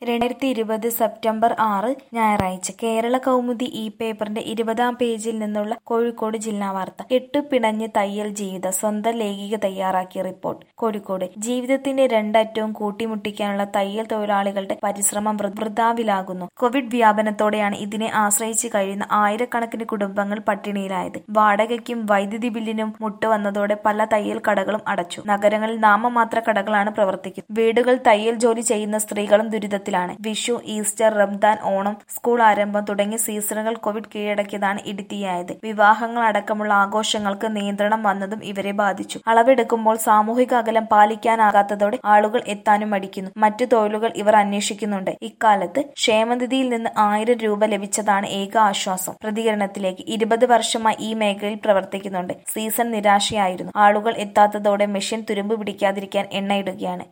രണ്ടായിരത്തി ഇരുപത് സെപ്റ്റംബർ ആറ് ഞായറാഴ്ച കേരള കൗമുദി ഈ പേപ്പറിന്റെ ഇരുപതാം പേജിൽ നിന്നുള്ള കോഴിക്കോട് ജില്ലാ വാർത്ത കെട്ടുപിണഞ്ഞ് തയ്യൽ ജീവിതം സ്വന്തം ലേഖിക തയ്യാറാക്കിയ റിപ്പോർട്ട് കോഴിക്കോട് ജീവിതത്തിന്റെ രണ്ടറ്റവും കൂട്ടിമുട്ടിക്കാനുള്ള തയ്യൽ തൊഴിലാളികളുടെ പരിശ്രമം വൃ- വൃഥാവിലാകുന്നു കോവിഡ് വ്യാപനത്തോടെയാണ് ഇതിനെ ആശ്രയിച്ച് കഴിയുന്ന ആയിരക്കണക്കിന് കുടുംബങ്ങൾ പട്ടിണിയിലായത് വാടകയ്ക്കും വൈദ്യുതി ബില്ലിനും മുട്ടുവന്നതോടെ പല തയ്യൽ കടകളും അടച്ചു നഗരങ്ങളിൽ നാമമാത്ര കടകളാണ് പ്രവർത്തിക്കുന്നത് വീടുകൾ തയ്യൽ ജോലി ചെയ്യുന്ന സ്ത്രീകളും ദുരിതത്തിലാണ് വിഷു ഈസ്റ്റർ റംദാൻ ഓണം സ്കൂൾ ആരംഭം തുടങ്ങിയ സീസണുകൾ കോവിഡ് കീഴടക്കിയതാണ് ഇടുത്തിയായത് വിവാഹങ്ങൾ അടക്കമുള്ള ആഘോഷങ്ങൾക്ക് നിയന്ത്രണം വന്നതും ഇവരെ ബാധിച്ചു അളവെടുക്കുമ്പോൾ സാമൂഹിക അകലം പാലിക്കാനാകാത്തതോടെ ആളുകൾ എത്താനും മടിക്കുന്നു മറ്റു തൊഴിലുകൾ ഇവർ അന്വേഷിക്കുന്നുണ്ട് ഇക്കാലത്ത് ക്ഷേമനിധിയിൽ നിന്ന് ആയിരം രൂപ ലഭിച്ചതാണ് ഏക ആശ്വാസം പ്രതികരണത്തിലേക്ക് ഇരുപത് വർഷമായി ഈ മേഖലയിൽ പ്രവർത്തിക്കുന്നുണ്ട് സീസൺ നിരാശയായിരുന്നു ആളുകൾ എത്താത്തതോടെ മെഷീൻ തുരുമ്പ് പിടിക്കാതിരിക്കാൻ എണ്ണയിടുകയാണ്